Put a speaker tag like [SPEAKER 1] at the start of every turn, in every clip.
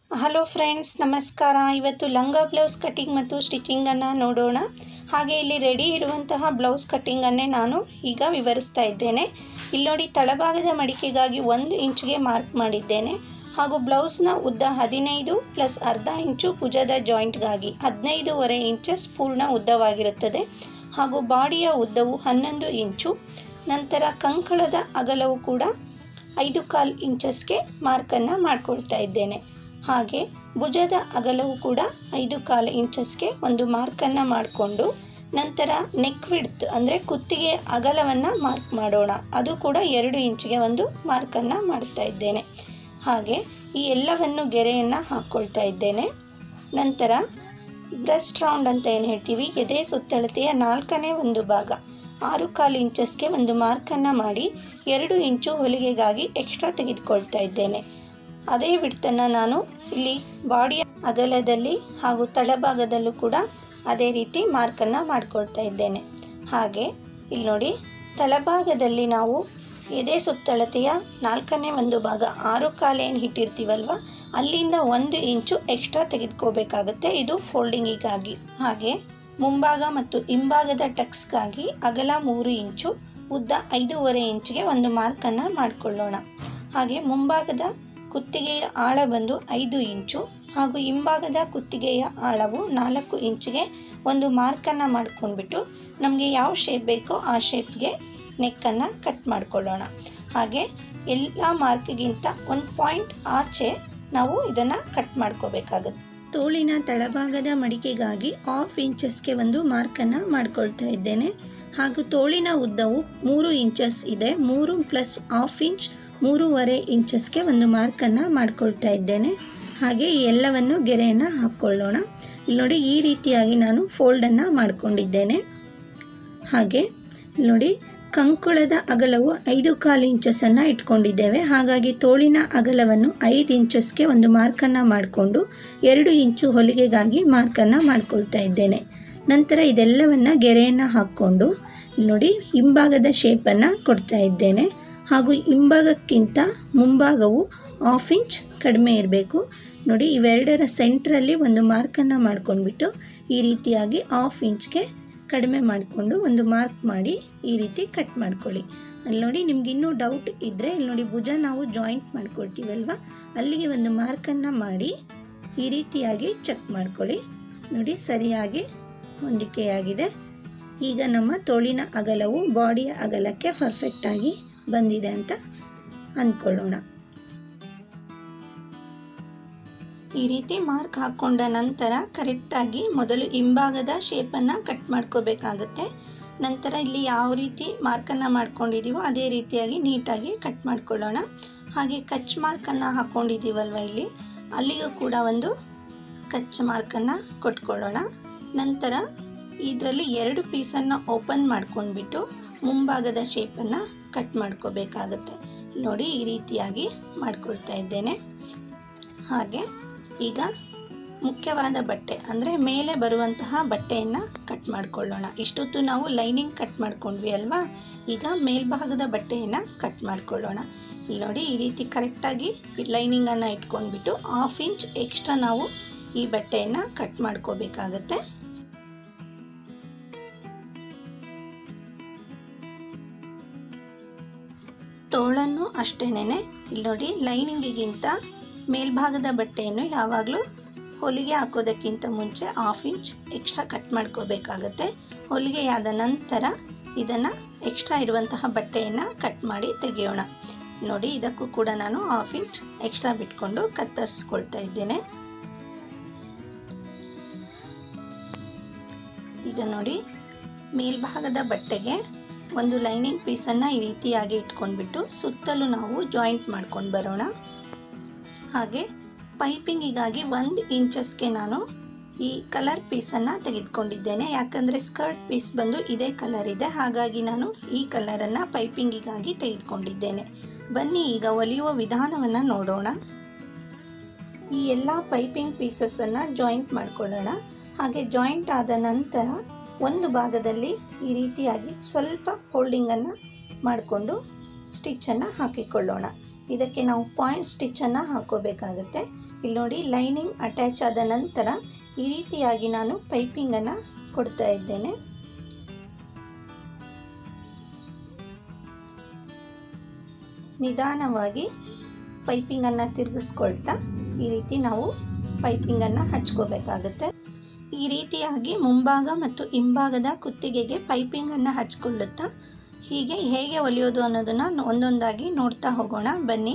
[SPEAKER 1] hello friends ನಮಸ್ಕಾರ ಇವತ್ತು ಲಂಗ ಬ್ಲೌಸ್ ಕಟ್ಟಿಂಗ್ ಮತ್ತು ಸ್ಟಿಚಿಂಗನ್ನು ನೋಡೋಣ ಹಾಗೆ ಇಲ್ಲಿ ರೆಡಿ ಇರುವಂತಹ ಬ್ಲೌಸ್ ಕಟ್ಟಿಂಗನ್ನೇ ನಾನು ಈಗ ವಿವರಿಸ್ತಾ ಇದ್ದೇನೆ ಇಲ್ಲಿ ನೋಡಿ ತಳಭಾಗದ ಮಡಿಕೆಗಾಗಿ ಒಂದು ಇಂಚ್ಗೆ ಮಾರ್ಕ್ ಮಾಡಿದ್ದೇನೆ ಹಾಗೂ ಬ್ಲೌಸ್ನ ಉದ್ದ ಹದಿನೈದು ಪ್ಲಸ್ ಅರ್ಧ ಇಂಚು ಭುಜದ ಜಾಯಿಂಟ್ಗಾಗಿ ಹದಿನೈದೂವರೆ ಇಂಚಸ್ ಪೂರ್ಣ ಉದ್ದವಾಗಿರುತ್ತದೆ ಹಾಗೂ ಬಾಡಿಯ ಉದ್ದವು ಹನ್ನೊಂದು ಇಂಚು ನಂತರ ಕಂಕಳದ ಅಗಲವು ಕೂಡ ಐದು ಕಾಲು ಇಂಚಸ್ಗೆ ಮಾರ್ಕನ್ನು ಮಾಡ್ಕೊಳ್ತಾ ಇದ್ದೇನೆ ಹಾಗೆ ಭುಜದ ಅಗಲವು ಕೂಡ ಐದು ಕಾಲು ಇಂಚಸ್ಗೆ ಒಂದು ಮಾರ್ಕನ್ನು ಮಾಡಿಕೊಂಡು ನಂತರ ನೆಕ್ ವಿಡ್ತ್ ಅಂದರೆ ಕುತ್ತಿಗೆ ಅಗಲವನ್ನು ಮಾರ್ಕ್ ಮಾಡೋಣ ಅದು ಕೂಡ ಎರಡು ಇಂಚಿಗೆ ಒಂದು ಮಾರ್ಕನ್ನು ಮಾಡ್ತಾ ಇದ್ದೇನೆ ಹಾಗೆ ಈ ಎಲ್ಲವನ್ನು ಗೆರೆಯನ್ನು ಹಾಕ್ಕೊಳ್ತಾ ಇದ್ದೇನೆ ನಂತರ ಬ್ರೆಸ್ಟ್ ರೌಂಡ್ ಅಂತ ಏನು ಹೇಳ್ತೀವಿ ಎದೆ ಸುತ್ತಳತೆಯ ನಾಲ್ಕನೇ ಒಂದು ಭಾಗ ಆರು ಕಾಲು ಇಂಚಸ್ಗೆ ಒಂದು ಮಾರ್ಕನ್ನು ಮಾಡಿ ಎರಡು ಇಂಚು ಹೊಲಿಗೆಗಾಗಿ ಎಕ್ಸ್ಟ್ರಾ ತೆಗೆದುಕೊಳ್ತಾ ಇದ್ದೇನೆ ಅದೇ ಬಿಡ್ತನ್ನು ನಾನು ಇಲ್ಲಿ ಬಾಡಿಯ ಅಗಲದಲ್ಲಿ ಹಾಗೂ ತಳಭಾಗದಲ್ಲೂ ಕೂಡ ಅದೇ ರೀತಿ ಮಾರ್ಕನ್ನು ಮಾಡ್ಕೊಳ್ತಾ ಇದ್ದೇನೆ ಹಾಗೆ ಇಲ್ಲಿ ನೋಡಿ ತಳಭಾಗದಲ್ಲಿ ನಾವು ಎದೆ ಸುತ್ತಳತೆಯ ನಾಲ್ಕನೇ ಒಂದು ಭಾಗ ಆರು ಕಾಲು ಏನು ಇಟ್ಟಿರ್ತೀವಲ್ವ ಅಲ್ಲಿಂದ ಒಂದು ಇಂಚು ಎಕ್ಸ್ಟ್ರಾ ತೆಗೆದುಕೋಬೇಕಾಗುತ್ತೆ ಇದು ಫೋಲ್ಡಿಂಗಿಗಾಗಿ ಹಾಗೆ ಮುಂಭಾಗ ಮತ್ತು ಹಿಂಭಾಗದ ಟಕ್ಸ್ಗಾಗಿ ಅಗಲ ಮೂರು ಇಂಚು ಉದ್ದ ಐದೂವರೆ ಇಂಚಿಗೆ ಒಂದು ಮಾರ್ಕನ್ನು ಮಾಡಿಕೊಳ್ಳೋಣ ಹಾಗೆ ಮುಂಭಾಗದ ಕುತ್ತಿಗೆಯ ಆಳ ಬಂದು ಐದು ಇಂಚು ಹಾಗೂ ಹಿಂಭಾಗದ ಕುತ್ತಿಗೆಯ ಆಳವು ನಾಲ್ಕು ಇಂಚಿಗೆ ಒಂದು ಮಾರ್ಕನ್ನು ಮಾಡ್ಕೊಂಡ್ಬಿಟ್ಟು ನಮಗೆ ಯಾವ ಶೇಪ್ ಬೇಕೋ ಆ ಶೇಪ್ಗೆ ನೆಕ್ಕನ್ನು ಕಟ್ ಮಾಡ್ಕೊಳ್ಳೋಣ ಹಾಗೆ ಎಲ್ಲ ಮಾರ್ಕ್ಗಿಂತ ಒಂದು ಪಾಯಿಂಟ್ ಆಚೆ ನಾವು ಇದನ್ನು ಕಟ್ ಮಾಡ್ಕೋಬೇಕಾಗುತ್ತೆ ತೋಳಿನ ತಳಭಾಗದ ಮಡಿಕೆಗಾಗಿ ಹಾಫ್ ಇಂಚಸ್ಗೆ ಒಂದು ಮಾರ್ಕನ್ನು ಮಾಡ್ಕೊಳ್ತಾ ಇದ್ದೇನೆ ಹಾಗೂ ತೋಳಿನ ಉದ್ದವು ಮೂರು ಇಂಚಸ್ ಇದೆ ಮೂರು ಪ್ಲಸ್ ಹಾಫ್ ಇಂಚ್ ಮೂರುವರೆ ಇಂಚಸ್ಗೆ ಒಂದು ಮಾರ್ಕನ್ನು ಮಾಡ್ಕೊಳ್ತಾ ಇದ್ದೇನೆ ಹಾಗೆ ಈ ಎಲ್ಲವನ್ನು ಗೆರೆಯನ್ನು ಹಾಕ್ಕೊಳ್ಳೋಣ ಇಲ್ಲಿ ನೋಡಿ ಈ ರೀತಿಯಾಗಿ ನಾನು ಫೋಲ್ಡನ್ನು ಮಾಡಿಕೊಂಡಿದ್ದೇನೆ ಹಾಗೆ ಇಲ್ಲಿ ನೋಡಿ ಕಂಕುಳದ ಅಗಲವು ಐದು ಕಾಲು ಇಂಚಸನ್ನು ಇಟ್ಕೊಂಡಿದ್ದೇವೆ ಹಾಗಾಗಿ ತೋಳಿನ ಅಗಲವನ್ನು ಐದು ಇಂಚಸ್ಗೆ ಒಂದು ಮಾರ್ಕನ್ನು ಮಾಡಿಕೊಂಡು ಎರಡು ಇಂಚು ಹೊಲಿಗೆಗಾಗಿ ಮಾರ್ಕನ್ನು ಮಾಡ್ಕೊಳ್ತಾ ಇದ್ದೇನೆ ನಂತರ ಇದೆಲ್ಲವನ್ನು ಗೆರೆಯನ್ನು ಹಾಕ್ಕೊಂಡು ಇಲ್ಲಿ ನೋಡಿ ಹಿಂಭಾಗದ ಶೇಪನ್ನು ಕೊಡ್ತಾ ಇದ್ದೇನೆ ಹಾಗೂ ಹಿಂಭಾಗಕ್ಕಿಂತ ಮುಂಭಾಗವು ಹಾಫ್ ಇಂಚ್ ಕಡಿಮೆ ಇರಬೇಕು ನೋಡಿ ಇವೆರಡರ ಸೆಂಟ್ರಲ್ಲಿ ಒಂದು ಮಾರ್ಕನ್ನು ಮಾಡ್ಕೊಂಡ್ಬಿಟ್ಟು ಈ ರೀತಿಯಾಗಿ ಹಾಫ್ ಇಂಚ್ಗೆ ಕಡಿಮೆ ಮಾಡಿಕೊಂಡು ಒಂದು ಮಾರ್ಕ್ ಮಾಡಿ ಈ ರೀತಿ ಕಟ್ ಮಾಡ್ಕೊಳ್ಳಿ ಅಲ್ಲಿ ನೋಡಿ ನಿಮ್ಗೆ ಇನ್ನೂ ಡೌಟ್ ಇದ್ದರೆ ಇಲ್ಲಿ ನೋಡಿ ಭುಜ ನಾವು ಜಾಯಿಂಟ್ ಮಾಡ್ಕೊಳ್ತೀವಲ್ವ ಅಲ್ಲಿಗೆ ಒಂದು ಮಾರ್ಕನ್ನು ಮಾಡಿ ಈ ರೀತಿಯಾಗಿ ಚೆಕ್ ಮಾಡ್ಕೊಳ್ಳಿ ನೋಡಿ ಸರಿಯಾಗಿ ಹೊಂದಿಕೆಯಾಗಿದೆ ಈಗ ನಮ್ಮ ತೋಳಿನ ಅಗಲವು ಬಾಡಿಯ ಅಗಲಕ್ಕೆ ಪರ್ಫೆಕ್ಟಾಗಿ ಬಂದಿದೆ ಅಂತ ಅಂದ್ಕೊಳ್ಳೋಣ ಈ ರೀತಿ ಮಾರ್ಕ್ ಹಾಕ್ಕೊಂಡ ನಂತರ ಕರೆಕ್ಟಾಗಿ ಮೊದಲು ಹಿಂಭಾಗದ ಶೇಪನ್ನು ಕಟ್ ಮಾಡ್ಕೋಬೇಕಾಗುತ್ತೆ ನಂತರ ಇಲ್ಲಿ ಯಾವ ರೀತಿ ಮಾರ್ಕನ್ನು ಮಾಡ್ಕೊಂಡಿದ್ದೀವೋ ಅದೇ ರೀತಿಯಾಗಿ ನೀಟಾಗಿ ಕಟ್ ಮಾಡ್ಕೊಳ್ಳೋಣ ಹಾಗೆ ಕಚ್ ಮಾರ್ಕನ್ನು ಹಾಕ್ಕೊಂಡಿದ್ದೀವಲ್ವ ಇಲ್ಲಿ ಅಲ್ಲಿಗೂ ಕೂಡ ಒಂದು ಕಚ್ ಮಾರ್ಕನ್ನು ಕೊಟ್ಕೊಳ್ಳೋಣ ನಂತರ ಇದರಲ್ಲಿ ಎರಡು ಪೀಸನ್ನು ಓಪನ್ ಮಾಡ್ಕೊಂಡ್ಬಿಟ್ಟು ಮುಂಭಾಗದ ಶೇಪನ್ನು ಕಟ್ ಮಾಡ್ಕೋಬೇಕಾಗುತ್ತೆ ನೋಡಿ ಈ ರೀತಿಯಾಗಿ ಮಾಡ್ಕೊಳ್ತಾ ಇದ್ದೇನೆ ಹಾಗೆ ಈಗ ಮುಖ್ಯವಾದ ಬಟ್ಟೆ ಅಂದರೆ ಮೇಲೆ ಬರುವಂತಹ ಬಟ್ಟೆಯನ್ನು ಕಟ್ ಮಾಡ್ಕೊಳ್ಳೋಣ ಇಷ್ಟೊತ್ತು ನಾವು ಲೈನಿಂಗ್ ಕಟ್ ಮಾಡ್ಕೊಂಡ್ವಿ ಅಲ್ವಾ ಈಗ ಮೇಲ್ಭಾಗದ ಬಟ್ಟೆಯನ್ನು ಕಟ್ ಮಾಡ್ಕೊಳ್ಳೋಣ ಇಲ್ಲಿ ನೋಡಿ ಈ ರೀತಿ ಕರೆಕ್ಟಾಗಿ ಲೈನಿಂಗನ್ನು ಇಟ್ಕೊಂಡ್ಬಿಟ್ಟು ಹಾಫ್ ಇಂಚ್ ಎಕ್ಸ್ಟ್ರಾ ನಾವು ಈ ಬಟ್ಟೆಯನ್ನು ಕಟ್ ಮಾಡ್ಕೋಬೇಕಾಗತ್ತೆ ತೋಳನ್ನು ಅಷ್ಟೇನೆ ಇಲ್ಲಿ ನೋಡಿ ಲೈನಿಂಗಿಗಿಂತ ಮೇಲ್ಭಾಗದ ಬಟ್ಟೆಯನ್ನು ಯಾವಾಗಲೂ ಹೊಲಿಗೆ ಹಾಕೋದಕ್ಕಿಂತ ಮುಂಚೆ ಹಾಫ್ ಇಂಚ್ ಎಕ್ಸ್ಟ್ರಾ ಕಟ್ ಮಾಡ್ಕೋಬೇಕಾಗತ್ತೆ ಹೊಲಿಗೆಯಾದ ನಂತರ ಇದನ್ನು ಎಕ್ಸ್ಟ್ರಾ ಇರುವಂತಹ ಬಟ್ಟೆಯನ್ನು ಕಟ್ ಮಾಡಿ ತೆಗೆಯೋಣ ನೋಡಿ ಇದಕ್ಕೂ ಕೂಡ ನಾನು ಹಾಫ್ ಇಂಚ್ ಎಕ್ಸ್ಟ್ರಾ ಬಿಟ್ಕೊಂಡು ಕತ್ತರಿಸ್ಕೊಳ್ತಾ ಇದ್ದೇನೆ ಈಗ ನೋಡಿ ಮೇಲ್ಭಾಗದ ಬಟ್ಟೆಗೆ ಒಂದು ಲೈನಿಂಗ್ ಪೀಸನ್ನು ಈ ರೀತಿಯಾಗಿ ಇಟ್ಕೊಂಡ್ಬಿಟ್ಟು ಸುತ್ತಲೂ ನಾವು ಜಾಯಿಂಟ್ ಮಾಡ್ಕೊಂಡು ಬರೋಣ ಹಾಗೆ ಪೈಪಿಂಗಿಗಾಗಿ ಒಂದು ಇಂಚಸ್ಗೆ ನಾನು ಈ ಕಲರ್ ಪೀಸನ್ನು ತೆಗೆದುಕೊಂಡಿದ್ದೇನೆ ಯಾಕಂದರೆ ಸ್ಕರ್ಟ್ ಪೀಸ್ ಬಂದು ಇದೇ ಕಲರ್ ಇದೆ ಹಾಗಾಗಿ ನಾನು ಈ ಕಲರನ್ನು ಪೈಪಿಂಗಿಗಾಗಿ ತೆಗೆದುಕೊಂಡಿದ್ದೇನೆ ಬನ್ನಿ ಈಗ ಹೊಲಿಯುವ ವಿಧಾನವನ್ನು ನೋಡೋಣ ಈ ಎಲ್ಲ ಪೈಪಿಂಗ್ ಪೀಸಸ್ಸನ್ನು ಜಾಯಿಂಟ್ ಮಾಡ್ಕೊಳ್ಳೋಣ ಹಾಗೆ ಜಾಯಿಂಟ್ ಆದ ನಂತರ ಒಂದು ಭಾಗದಲ್ಲಿ ಈ ರೀತಿಯಾಗಿ ಸ್ವಲ್ಪ ಫೋಲ್ಡಿಂಗನ್ನು ಮಾಡಿಕೊಂಡು ಸ್ಟಿಚ್ಚನ್ನು ಹಾಕಿಕೊಳ್ಳೋಣ ಇದಕ್ಕೆ ನಾವು ಪಾಯಿಂಟ್ ಸ್ಟಿಚ್ಚನ್ನು ಹಾಕೋಬೇಕಾಗುತ್ತೆ ಇಲ್ಲಿ ನೋಡಿ ಲೈನಿಂಗ್ ಅಟ್ಯಾಚ್ ಆದ ನಂತರ ಈ ರೀತಿಯಾಗಿ ನಾನು ಪೈಪಿಂಗನ್ನು ಕೊಡ್ತಾ ಇದ್ದೇನೆ ನಿಧಾನವಾಗಿ ಪೈಪಿಂಗನ್ನು ತಿರುಗಿಸ್ಕೊಳ್ತಾ ಈ ರೀತಿ ನಾವು ಪೈಪಿಂಗನ್ನು ಹಚ್ಕೋಬೇಕಾಗುತ್ತೆ ಈ ರೀತಿಯಾಗಿ ಮುಂಭಾಗ ಮತ್ತು ಹಿಂಭಾಗದ ಕುತ್ತಿಗೆಗೆ ಪೈಪಿಂಗನ್ನು ಹಚ್ಕೊಳ್ಳುತ್ತಾ ಹೀಗೆ ಹೇಗೆ ಹೊಲಿಯೋದು ಅನ್ನೋದನ್ನು ಒಂದೊಂದಾಗಿ ನೋಡ್ತಾ ಹೋಗೋಣ ಬನ್ನಿ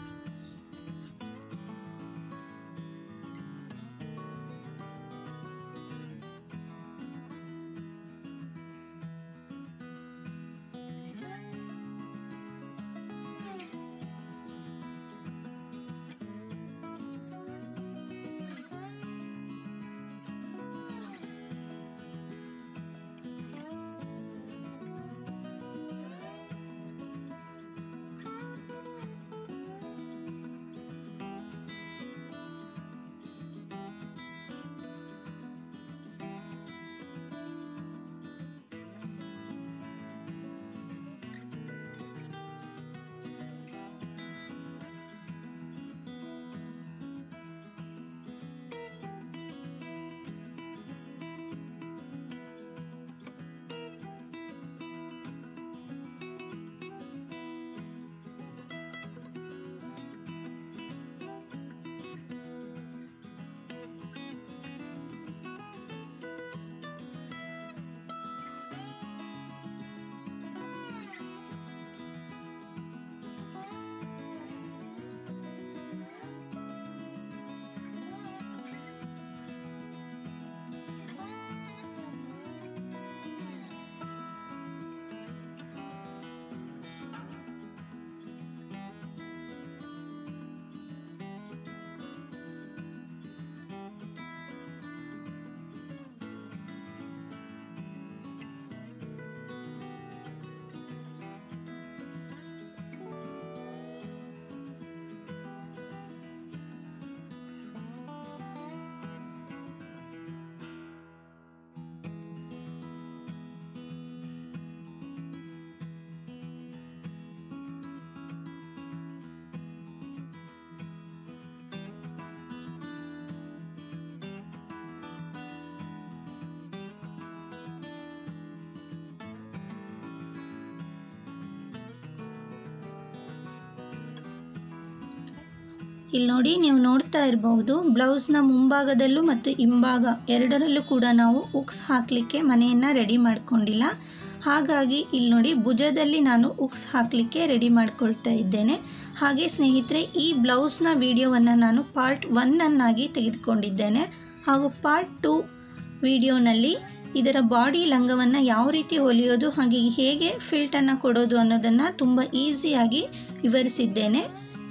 [SPEAKER 1] ಇಲ್ಲಿ ನೋಡಿ ನೀವು ನೋಡ್ತಾ ಇರಬಹುದು ಬ್ಲೌಸ್ನ ಮುಂಭಾಗದಲ್ಲೂ ಮತ್ತು ಹಿಂಭಾಗ ಎರಡರಲ್ಲೂ ಕೂಡ ನಾವು ಉಕ್ಸ್ ಹಾಕಲಿಕ್ಕೆ ಮನೆಯನ್ನು ರೆಡಿ ಮಾಡ್ಕೊಂಡಿಲ್ಲ ಹಾಗಾಗಿ ಇಲ್ಲಿ ನೋಡಿ ಭುಜದಲ್ಲಿ ನಾನು ಉಕ್ಸ್ ಹಾಕಲಿಕ್ಕೆ ರೆಡಿ ಮಾಡ್ಕೊಳ್ತಾ ಇದ್ದೇನೆ ಹಾಗೆ ಸ್ನೇಹಿತರೆ ಈ ಬ್ಲೌಸ್ನ ವಿಡಿಯೋವನ್ನು ನಾನು ಪಾರ್ಟ್ ಒನ್ನನ್ನಾಗಿ ತೆಗೆದುಕೊಂಡಿದ್ದೇನೆ ಹಾಗೂ ಪಾರ್ಟ್ ಟು ವಿಡಿಯೋನಲ್ಲಿ ಇದರ ಬಾಡಿ ಲಂಗವನ್ನು ಯಾವ ರೀತಿ ಹೊಲಿಯೋದು ಹಾಗೆ ಹೇಗೆ ಫಿಲ್ಟನ್ನು ಕೊಡೋದು ಅನ್ನೋದನ್ನು ತುಂಬ ಈಸಿಯಾಗಿ ವಿವರಿಸಿದ್ದೇನೆ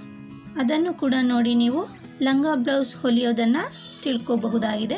[SPEAKER 1] ಅದನ್ನು ಕೂಡ ನೋಡಿ ನೀವು ಲಂಗ ಬ್ಲೌಸ್ ಹೊಲಿಯೋದನ್ನು ತಿಳ್ಕೋಬಹುದಾಗಿದೆ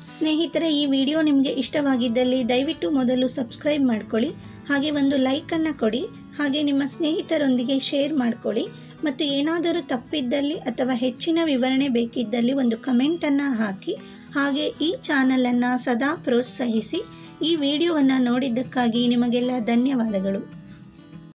[SPEAKER 1] ಸ್ನೇಹಿತರೆ ಈ ವಿಡಿಯೋ ನಿಮಗೆ ಇಷ್ಟವಾಗಿದ್ದಲ್ಲಿ ದಯವಿಟ್ಟು ಮೊದಲು ಸಬ್ಸ್ಕ್ರೈಬ್ ಮಾಡ್ಕೊಳ್ಳಿ ಹಾಗೆ ಒಂದು ಲೈಕನ್ನು ಕೊಡಿ ಹಾಗೆ ನಿಮ್ಮ ಸ್ನೇಹಿತರೊಂದಿಗೆ ಶೇರ್ ಮಾಡ್ಕೊಳ್ಳಿ ಮತ್ತು ಏನಾದರೂ ತಪ್ಪಿದ್ದಲ್ಲಿ ಅಥವಾ ಹೆಚ್ಚಿನ ವಿವರಣೆ ಬೇಕಿದ್ದಲ್ಲಿ ಒಂದು ಕಮೆಂಟನ್ನು ಹಾಕಿ ಹಾಗೆ ಈ ಚಾನಲನ್ನು ಸದಾ ಪ್ರೋತ್ಸಾಹಿಸಿ ಈ ವಿಡಿಯೋವನ್ನು ನೋಡಿದ್ದಕ್ಕಾಗಿ ನಿಮಗೆಲ್ಲ ಧನ್ಯವಾದಗಳು